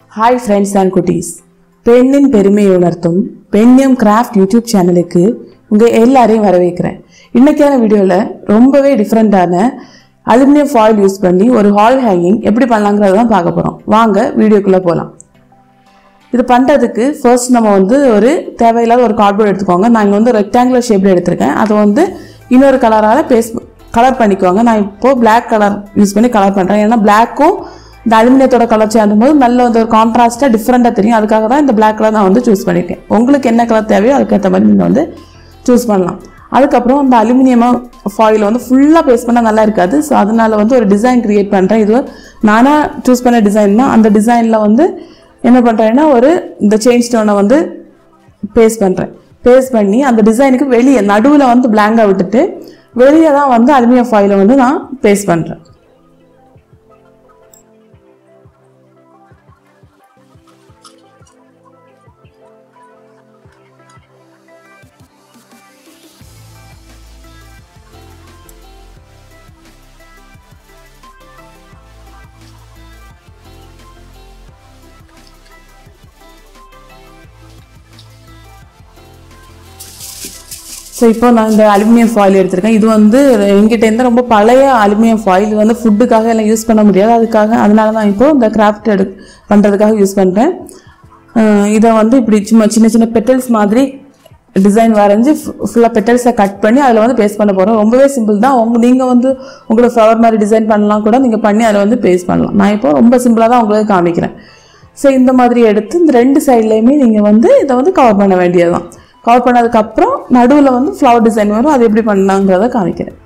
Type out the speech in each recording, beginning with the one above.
hi friends and குட்டீஸ் பெண்ணின் பெருமையை உணர்த்தும் பெண்ணியம் கிராஃப்ட் யூடியூப் சேனலுக்கு உங்கள் எல்லாரையும் வரவேற்கிறேன் இன்னைக்கான வீடியோவில் ரொம்பவே டிஃப்ரெண்ட்டான அலுமினியம் ஃபாயில் யூஸ் பண்ணி ஒரு ஹால் ஹேங்கிங் எப்படி பண்ணலாங்கிறத தான் பார்க்க போகிறோம் வாங்க வீடியோக்குள்ளே போகலாம் இது பண்ணுறதுக்கு ஃபர்ஸ்ட் நம்ம வந்து ஒரு தேவையில்லாத ஒரு கார்ட்போர்ட் எடுத்துக்கோங்க நான் இங்கே வந்து ரெக்டாங்குலர் ஷேப்பில் எடுத்திருக்கேன் அதை வந்து இன்னொரு கலரால் பேஸ் கலர் பண்ணிக்கோங்க நான் இப்போது பிளாக் கலர் யூஸ் பண்ணி கலர் பண்ணுறேன் ஏன்னா பிளாக்கும் இந்த அலுமினியத்தோட கலர் சேர்ந்தும் போது நல்ல வந்து ஒரு கான்ட்ராஸ்ட்டாக டிஃப்ரெண்ட்டாக தெரியும் அதுக்காக தான் இந்த பிளாக் கலர் நான் வந்து சூஸ் பண்ணியிருக்கேன் உங்களுக்கு என்ன கலர் தேவையோ அதுக்கேற்ற மாதிரி நீங்கள் வந்து சூஸ் பண்ணலாம் அதுக்கப்புறம் அந்த அலுமினியமா ஃபாயில் வந்து ஃபுல்லாக பேஸ்ட் பண்ணால் நல்லா இருக்காது ஸோ அதனால வந்து ஒரு டிசைன் கிரியேட் பண்ணுறேன் இது நானாக சூஸ் பண்ண டிசைன் தான் அந்த டிசைனில் வந்து என்ன பண்ணுறேன்னா ஒரு இந்த செயின் ஸ்டோனை வந்து பேஸ்ட் பண்ணுறேன் பேஸ்ட் பண்ணி அந்த டிசைனுக்கு வெளியே நடுவில் வந்து பிளாங்காக விட்டுட்டு வெளியே தான் வந்து அலுமினியம் ஃபாயிலை வந்து நான் பேஸ்ட் பண்ணுறேன் ஸோ இப்போ நான் இந்த அலுமினியம் ஃபாயில் எடுத்திருக்கேன் இது வந்து எங்கிட்ட இருந்து ரொம்ப பழைய அலுமினியம் ஃபாயில் இது வந்து ஃபுட்டுக்காக எல்லாம் யூஸ் பண்ண முடியாது அதுக்காக அதனால தான் இப்போ இந்த கிராஃப்ட் எடு பண்ணுறதுக்காக யூஸ் பண்ணுறேன் இதை வந்து இப்படி சும்மா சின்ன சின்ன பெட்டல்ஸ் மாதிரி டிசைன் வரைஞ்சி ஃபுல்லாக பெட்டல்ஸை கட் பண்ணி அதில் வந்து பேஸ்ட் பண்ண போகிறோம் ரொம்பவே சிம்பிள் தான் உங்க நீங்கள் வந்து உங்களோட ஃப்ளவர் மாதிரி டிசைன் பண்ணலாம் கூட நீங்கள் பண்ணி அதில் வந்து பேஸ்ட் பண்ணலாம் நான் இப்போ ரொம்ப சிம்பிளாக தான் உங்களுக்கு காமிக்கிறேன் ஸோ இந்த மாதிரி எடுத்து இந்த ரெண்டு சைட்லேயுமே நீங்கள் வந்து இதை வந்து கவர் பண்ண வேண்டியது தான் கவர் பண்ணதுக்கப்புறம் நடுவில் வந்து ஃப்ளவர் டிசைன் வரும் அது எப்படி பண்ணலாங்கிறத காமிக்கிறேன்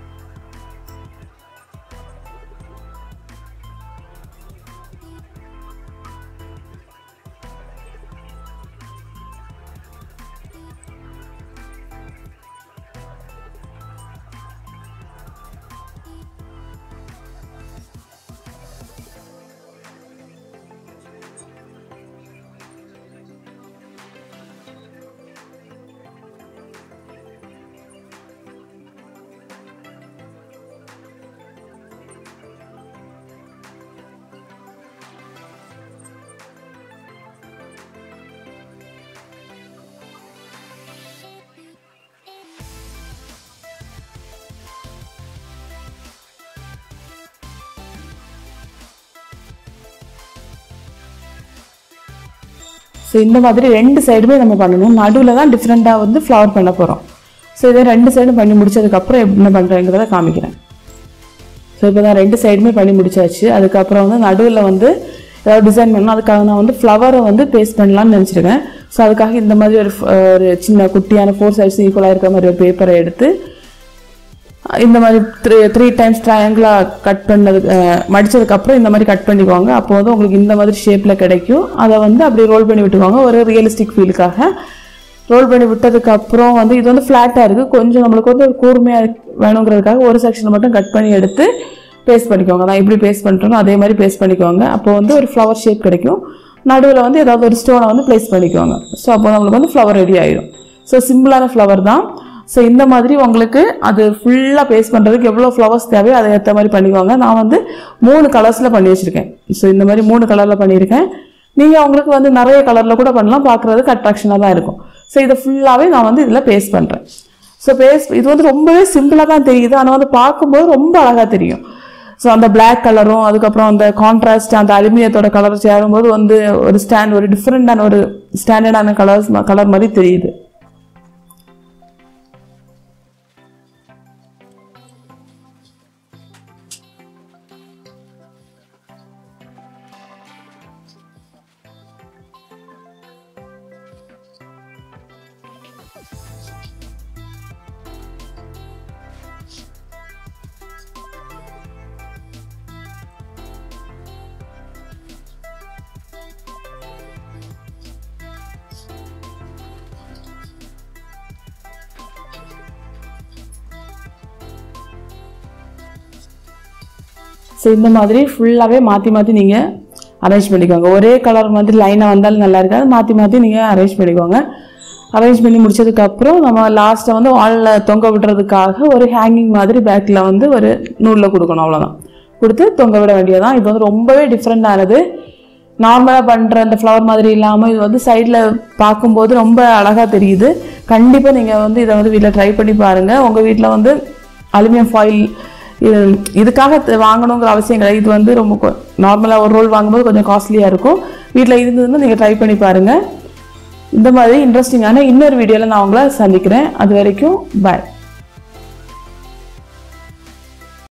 ஸோ இந்த மாதிரி ரெண்டு சைடுமே நம்ம பண்ணணும் நடுவில் தான் டிஃப்ரெண்ட்டாக வந்து ஃப்ளவர் பண்ண போகிறோம் ஸோ இதை ரெண்டு சைடும் பண்ணி முடிச்சதுக்கப்புறம் என்ன பண்ணுறேங்கிறத காமிக்கிறேன் ஸோ இப்போ தான் ரெண்டு சைடுமே பண்ணி முடிச்சாச்சு அதுக்கப்புறம் வந்து நடுவில் வந்து ஏதாவது டிசைன் பண்ணணும் அதுக்காக நான் வந்து ஃப்ளவரை வந்து பேஸ்ட் பண்ணலாம்னு நினச்சிருக்கேன் ஸோ அதுக்காக இந்த மாதிரி ஒரு ஒரு சின்ன குட்டியான ஃபோர் சைட்ஸ் ஈக்குவலாக இருக்கிற மாதிரி ஒரு பேப்பரை எடுத்து இந்த மாதிரி த்ரீ த்ரீ டைம்ஸ் ட்ரையாங்கிளாக கட் பண்ணது மடித்ததுக்கப்புறம் இந்த மாதிரி கட் பண்ணிக்குவாங்க அப்போ வந்து உங்களுக்கு இந்த மாதிரி ஷேப்பில் கிடைக்கும் அதை வந்து அப்படி ரோல் பண்ணி விட்டுக்குவாங்க ஒரு ரியலிஸ்டிக் ஃபீலுக்காக ரோல் பண்ணி விட்டதுக்கப்புறம் வந்து இது வந்து ஃப்ளாட்டாக இருக்குது கொஞ்சம் நம்மளுக்கு வந்து ஒரு கூர்மையாக வேணுங்கிறதுக்காக ஒரு செக்ஷனை மட்டும் கட் பண்ணி எடுத்து பேஸ்ட் பண்ணிக்கோங்க நான் எப்படி பேஸ்ட் பண்ணுறோனோ அதே மாதிரி பேஸ்ட் பண்ணிக்கோங்க அப்போ வந்து ஒரு ஃப்ளவர் ஷேப் கிடைக்கும் நடுவில் வந்து ஏதாவது ஒரு ஸ்டோனை வந்து ப்ளேஸ் பண்ணிக்கோங்க ஸோ அப்போ நம்மளுக்கு வந்து ஃப்ளவர் ரெடி ஆயிடும் ஸோ சிம்பிளான ஃப்ளவர் தான் ஸோ இந்த மாதிரி உங்களுக்கு அது ஃபுல்லாக பேஸ்ட் பண்ணுறதுக்கு எவ்வளோ ஃப்ளவர்ஸ் தேவையோ அதை ஏற்ற மாதிரி பண்ணிக்குவாங்க நான் வந்து மூணு கலர்ஸில் பண்ணி வச்சுருக்கேன் ஸோ இந்த மாதிரி மூணு கலரில் பண்ணியிருக்கேன் நீங்கள் உங்களுக்கு வந்து நிறைய கலரில் கூட பண்ணலாம் பார்க்குறதுக்கு அட்ராக்ஷனாக தான் இருக்கும் ஸோ இதை ஃபுல்லாகவே நான் வந்து இதில் பேஸ்ட் பண்ணுறேன் ஸோ பேஸ்ட் இது வந்து ரொம்பவே சிம்பிளாக தான் தெரியுது ஆனால் வந்து பார்க்கும்போது ரொம்ப அழகாக தெரியும் ஸோ அந்த பிளாக் கலரும் அதுக்கப்புறம் அந்த கான்ட்ராஸ்ட் அந்த அலுமினியத்தோட கலர் சேரும்போது வந்து ஒரு ஸ்டாண்ட் ஒரு டிஃப்ரெண்டான ஒரு ஸ்டாண்டர்டான கலர்ஸ் கலர் மாதிரி தெரியுது ஸோ இந்த மாதிரி ஃபுல்லாகவே மாற்றி மாற்றி நீங்கள் அரேஞ்ச் பண்ணிக்கோங்க ஒரே கலர் மாதிரி லைனாக வந்தாலும் நல்லா இருக்காது மாற்றி மாற்றி நீங்கள் அரேஞ்ச் பண்ணிக்கோங்க அரேஞ்ச் பண்ணி முடிச்சதுக்கப்புறம் நம்ம லாஸ்ட்டை வந்து வாலில் தொங்க விடுறதுக்காக ஒரு ஹேங்கிங் மாதிரி பேக்கில் வந்து ஒரு நூலில் கொடுக்கணும் அவ்வளோதான் கொடுத்து தொங்க விட வேண்டியதான் இது வந்து ரொம்பவே டிஃப்ரெண்டானது நார்மலாக பண்ணுற அந்த ஃப்ளவர் மாதிரி இல்லாமல் இது வந்து சைடில் பார்க்கும்போது ரொம்ப அழகாக தெரியுது கண்டிப்பாக நீங்கள் வந்து இதை வந்து வீட்டில் ட்ரை பண்ணி பாருங்கள் உங்கள் வீட்டில் வந்து அலுமினியம் ஃபாயில் இது இதுக்காக த- வாங்கணுங்கிற அவசியம் கிடையாது இது வந்து ரொம்ப நார்மலாக ஒரு ரோல் வாங்கும்போது கொஞ்சம் காஸ்ட்லியாக இருக்கும் வீட்டில் இருந்ததுன்னா நீங்கள் ட்ரை பண்ணி பாருங்கள் இந்த மாதிரி இன்ட்ரெஸ்டிங்கான இன்னொரு வீடியோவில் நான் உங்களை சந்திக்கிறேன் அது வரைக்கும் பாய்